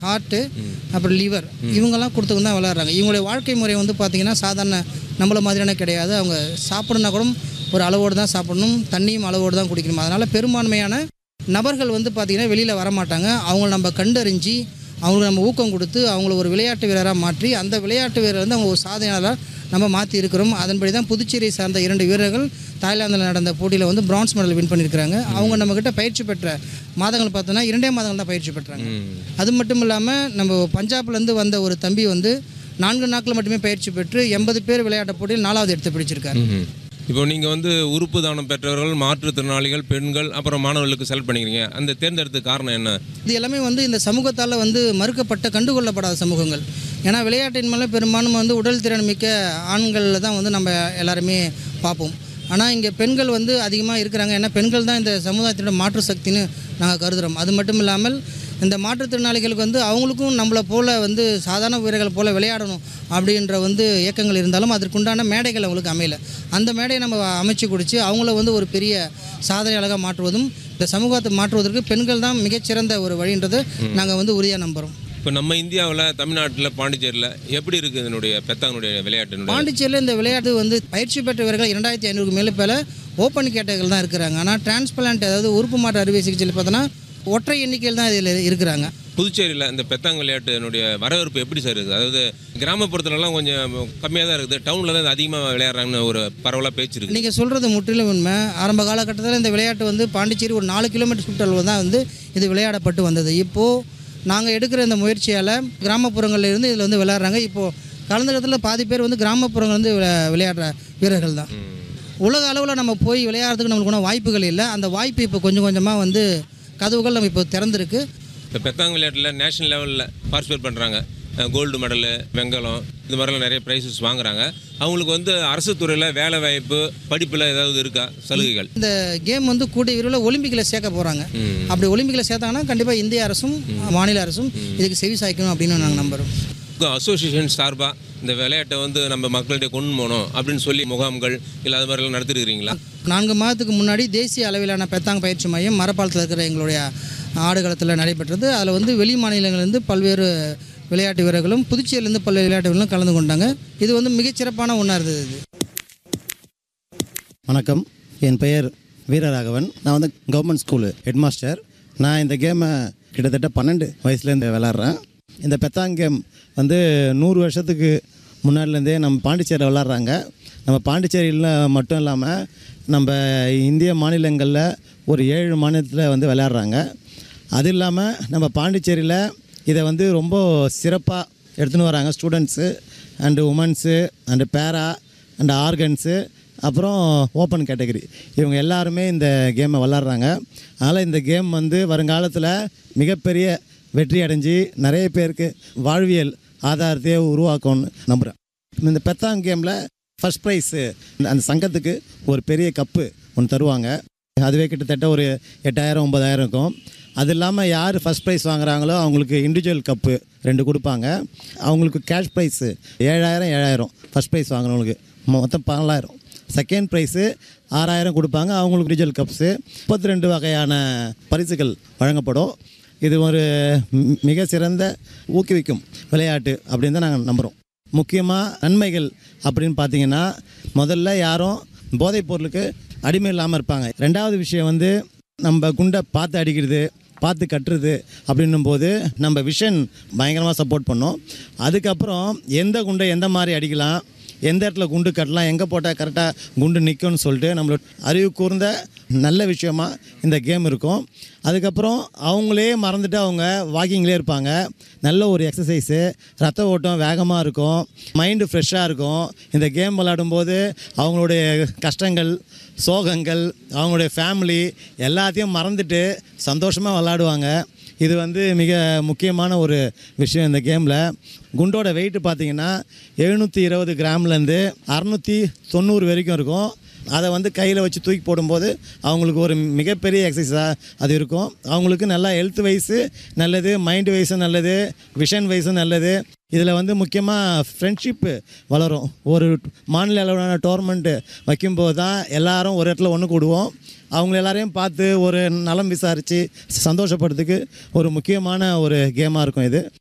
Heart அப்புறம் liver இவங்கெல்லாம் கொடுத்துக்கு தான் விளையாடுறாங்க இவங்களுடைய வாழ்க்கை முறை வந்து பார்த்திங்கன்னா சாதாரண நம்மள மாதிரியான கிடையாது அவங்க சாப்பிடணுன்னா கூட ஒரு அளவோடு தான் சாப்பிடணும் தண்ணியும் அளவோடு தான் குடிக்கணும் அதனால் பெரும்பான்மையான நபர்கள் வந்து பார்த்திங்கன்னா வெளியில் வரமாட்டாங்க அவங்கள நம்ம கண்டறிஞ்சு அவங்களுக்கு நம்ம ஊக்கம் கொடுத்து அவங்கள ஒரு விளையாட்டு வீரராக மாற்றி அந்த விளையாட்டு வீரர் வந்து அவங்க ஒரு சாதனையாளராக நம்ம மாற்றி இருக்கிறோம் அதன்படி தான் புதுச்சேரியை சார்ந்த இரண்டு வீரர்கள் தாய்லாந்தில் நடந்த போட்டியில் வந்து பிரான்ஸ் மெடல் வின் பண்ணியிருக்கிறாங்க அவங்க நம்மக்கிட்ட பயிற்சி பெற்ற மாதங்கள் பார்த்தோன்னா இரண்டே மாதங்கள் தான் பயிற்சி பெற்றாங்க அது மட்டும் இல்லாமல் நம்ம பஞ்சாப்லேருந்து வந்த ஒரு தம்பி வந்து நான்கு நாட்கள் மட்டுமே பயிற்சி பெற்று எண்பது பேர் விளையாட்ட போட்டியில் நாலாவது எடுத்து பிடிச்சிருக்காரு ம்ஹும். இப்போ நீங்கள் வந்து உறுப்பு தானம் பெற்றவர்கள் மாற்றுத்திறனாளிகள் பெண்கள் அப்புறம் மாணவர்களுக்கு செலக்ட் பண்ணிக்கிறீங்க அந்த தேர்ந்தெடுத்த காரணம் என்ன இது எல்லாமே வந்து இந்த சமூகத்தால் வந்து மறுக்கப்பட்ட கண்டுகொள்ளப்படாத சமூகங்கள் ஏன்னா விளையாட்டின் மேலே பெரும்பாலும் வந்து உடல் திறன் மிக்க ஆண்களில் தான் வந்து நம்ம எல்லாருமே பார்ப்போம் ஆனால் இங்கே பெண்கள் வந்து அதிகமாக இருக்கிறாங்க ஏன்னா பெண்கள் தான் இந்த சமுதாயத்தோட மாற்று சக்தின்னு நாங்கள் கருதுகிறோம் அது மட்டும் இல்லாமல் இந்த மாற்றுத்திறனாளிகளுக்கு வந்து அவங்களுக்கும் நம்மளை போல் வந்து சாதாரண வீரர்கள் போல் விளையாடணும் அப்படின்ற வந்து இயக்கங்கள் இருந்தாலும் அதற்குண்டான மேடைகள் அவங்களுக்கு அமையல அந்த மேடையை நம்ம அமைச்சு கொடுத்து அவங்கள வந்து ஒரு பெரிய சாதனையாளராக மாற்றுவதும் இந்த சமூகத்தை மாற்றுவதற்கு பெண்கள் தான் மிகச்சிறந்த ஒரு வழின்றதை நாங்கள் வந்து உறுதியாக நம்புகிறோம் இப்போ நம்ம இந்தியாவில் தமிழ்நாட்டில் பாண்டிச்சேரியில் எப்படி இருக்குது இதனுடைய பெத்தாங்கனுடைய விளையாட்டினுடைய பாண்டிச்சேரியில் இந்த விளையாட்டு வந்து பயிற்சி பெற்ற வீரர்கள் இரண்டாயிரத்தி ஐநூறுக்கு மேலே பேல ஓப்பன் கேட்டகரிகள் தான் இருக்கிறாங்க ஆனால் டிரான்ஸ்பிளான்ட் அதாவது உறுப்பு மாற்று அறுவை சிகிச்சையில் பார்த்தோன்னா ஒற்றை எண்ணிக்கையில் தான் இதில் இருக்கிறாங்க புதுச்சேரியில் இந்த பெத்தாங் விளையாட்டினுடைய வரவேற்பு எப்படி சார் இருக்குது அதாவது கிராமப்புறத்துலலாம் கொஞ்சம் கம்மியாக தான் இருக்குது டவுனில் தான் இது அதிகமாக விளையாடுறாங்கன்னு ஒரு பரவலாக பேச்சு இருக்குது நீங்கள் சொல்கிறது முற்றிலும் உண்மை ஆரம்ப காலகட்டத்தில் இந்த விளையாட்டு வந்து பாண்டிச்சேரி ஒரு நாலு கிலோமீட்டர் சுற்றளவு தான் வந்து இது விளையாடப்பட்டு வந்தது இப்போது நாங்கள் எடுக்கிற இந்த முயற்சியால் கிராமப்புறங்கள்ல இருந்து இதில் வந்து விளையாடுறாங்க இப்போது கலந்துக்கிறதுல பாதி பேர் வந்து கிராமப்புறங்கள் வந்து விளை- விளையாடுற வீரர்கள் தான் உலக அளவில் நம்ம போய் விளையாடுறதுக்கு நம்மளுக்கு ஒன்றும் வாய்ப்புகள் இல்லை அந்த வாய்ப்பு இப்போ கொஞ்சம் கொஞ்சமாக வந்து கதவுகள் நம்ம இப்போ திறந்திருக்கு இப்போ பெத்தாங் விளையாட்டில் நேஷனல் லெவலில் பார்ட்டிசிபேட் பண்ணுறாங்க கோல்டு மெடலு வெங்கலம் இது மாதிரிலாம் நிறைய ப்ரைஸஸ் வாங்குறாங்க அவங்களுக்கு வந்து அரசு துறையில் வேலை வாய்ப்பு படிப்பில் ஏதாவது இருக்கா சலுகைகள் இந்த கேம் வந்து கூடிய விரைவில் ஒலிம்பிக்கில் சேர்க்க போகிறாங்க ம். அப்படி ஒலிம்பிக்கில் சேர்த்தாங்கன்னா கண்டிப்பாக இந்திய அரசும் மாநில அரசும் இதுக்கு செவி சாய்க்கணும் அப்படின்னு நாங்கள் நம்புகிறோம் அசோசியேஷன் சார்பாக இந்த விளையாட்டை வந்து நம்ம மக்கள்கிட்ட கொண்டு போகணும் அப்படின்னு சொல்லி முகாம்கள் இல்லை அது மாதிரிலாம் நடத்திருக்கிறீங்களா நான்கு மாதத்துக்கு முன்னாடி தேசிய அளவிலான பெத்தாங் பயிற்சி மையம் மரப்பாலத்தில் இருக்கிற எங்களுடைய ஆடுகளத்தில் நடைபெற்றது அதில் வந்து வெளி மாநிலங்கள்லேருந்து பல்வேறு விளையாட்டு வீரர்களும் புதுச்சேரியிலேருந்து பல்வேறு விளையாட்டு வீரர்களும் கலந்து கொண்டாங்க இது வந்து மிகச்சிறப்பான ஒன்றா இருந்தது இது வணக்கம் என் பெயர் வீரராகவன் நான் வந்து கவர்மெண்ட் ஸ்கூலு ஹெட்மாஸ்டர் நான் இந்த கேமை கிட்டத்தட்ட பன்னெண்டு வயசுலேருந்து விளாட்றேன் இந்த பெத்தாங் கேம் வந்து நூறு வருஷத்துக்கு முன்னாடிலேருந்தே நம்ம பாண்டிச்சேரியில் விளாட்றாங்க நம்ம பாண்டிச்சேரியில் மட்டும் இல்லாமல் நம்ம இந்திய மாநிலங்களில் ஒரு ஏழு மாநிலத்தில் வந்து விளையாடுறாங்க அது இல்லாமல் நம்ம பாண்டிச்சேரியில் இதை வந்து ரொம்ப சிறப்பாக எடுத்துன்னு வராங்க students and womens and para and organs அப்புறம் ஓப்பன் கேட்டகரி இவங்க எல்லாருமே இந்த கேமை விளாட்றாங்க அதனால் இந்த கேம் வந்து வருங்காலத்தில் மிகப்பெரிய வெற்றி அடைஞ்சு நிறைய பேருக்கு வாழ்வியல் ஆதாரத்தையே உருவாக்கும்னு நம்புகிறேன் இந்த பெத்தாங் கேமில் ஃபர்ஸ்ட் ப்ரைஸு அந்த சங்கத்துக்கு ஒரு பெரிய கப்பு ஒன்று தருவாங்க அதுவே கிட்டத்தட்ட ஒரு எட்டாயிரம் ஒம்பதாயிரம் இருக்கும் அது இல்லாமல் யார் ஃபர்ஸ்ட் ப்ரைஸ் வாங்குறாங்களோ அவங்களுக்கு இண்டிவிஜுவல் கப்பு ரெண்டு கொடுப்பாங்க அவங்களுக்கு கேஷ் ப்ரைஸு ஏழாயிரம் ஏழாயிரம் ஃபர்ஸ்ட் ப்ரைஸ் வாங்குறவங்களுக்கு மொத்தம் பன்னெண்டாயிரம் செகண்ட் ப்ரைஸு ஆறாயிரம் கொடுப்பாங்க அவங்களுக்கு இண்டிவிஜுவல் கப்ஸு முப்பத்தி ரெண்டு வகையான பரிசுகள் வழங்கப்படும் இது ஒரு மி- மிக சிறந்த ஊக்குவிக்கும் விளையாட்டு அப்படின்னு தான் நாங்கள் நம்புகிறோம் முக்கியமாக நன்மைகள் அப்படின்னு பார்த்தீங்கன்னா முதல்ல யாரும் போதைப் பொருளுக்கு அடிமை இல்லாமல் இருப்பாங்க ரெண்டாவது விஷயம் வந்து நம்ம குண்டை பார்த்து அடிக்கிறது பார்த்து கட்டுறது அப்படின்னும் போது நம்ம விஷன் பயங்கரமாக சப்போர்ட் பண்ணோம் அதுக்கப்புறம் எந்த குண்டை எந்த மாதிரி அடிக்கலாம் எந்த இடத்துல குண்டு கட்டலாம் எங்கே போட்டால் கரெக்டாக குண்டு நிற்கும்னு சொல்லிட்டு நம்மளோட அறிவு கூர்ந்த நல்ல விஷயமா இந்த கேம் இருக்கும் அதுக்கப்புறம் அவங்களே மறந்துட்டு அவங்க வாக்கிங்லேயே இருப்பாங்க நல்ல ஒரு எக்ஸசைஸு ரத்த ஓட்டம் வேகமாக இருக்கும் மைண்டு ஃப்ரெஷ்ஷாக இருக்கும் இந்த கேம் விளையாடும்போது அவங்களுடைய கஷ்டங்கள் சோகங்கள் அவங்களுடைய ஃபேமிலி எல்லாத்தையும் மறந்துட்டு சந்தோஷமாக விளாடுவாங்க இது வந்து மிக முக்கியமான ஒரு விஷயம் இந்த கேமில் குண்டோட வெயிட் பார்த்தீங்கன்னா எழுநூற்றி இருபது கிராம்லேருந்து அறநூற்றி தொண்ணூறு வரைக்கும் இருக்கும் அதை வந்து கையில் வச்சு தூக்கி போடும்போது அவங்களுக்கு ஒரு மிகப்பெரிய எக்ஸசைஸாக அது இருக்கும் அவங்களுக்கு நல்லா ஹெல்த் வைஸு நல்லது மைண்ட் வைஸும் நல்லது விஷன் வைஸும் நல்லது இதில் வந்து முக்கியமாக ஃப்ரெண்ட்ஷிப்பு வளரும் ஒரு மாநில அளவிலான டோர்னமெண்ட்டு வைக்கும்போது தான் எல்லாரும் ஒரு இடத்துல ஒன்று கூடுவோம் அவங்க எல்லாரையும் பார்த்து ஒரு நலம் விசாரித்து சந்தோஷப்படுறதுக்கு ஒரு முக்கியமான ஒரு கேமாக இருக்கும் இது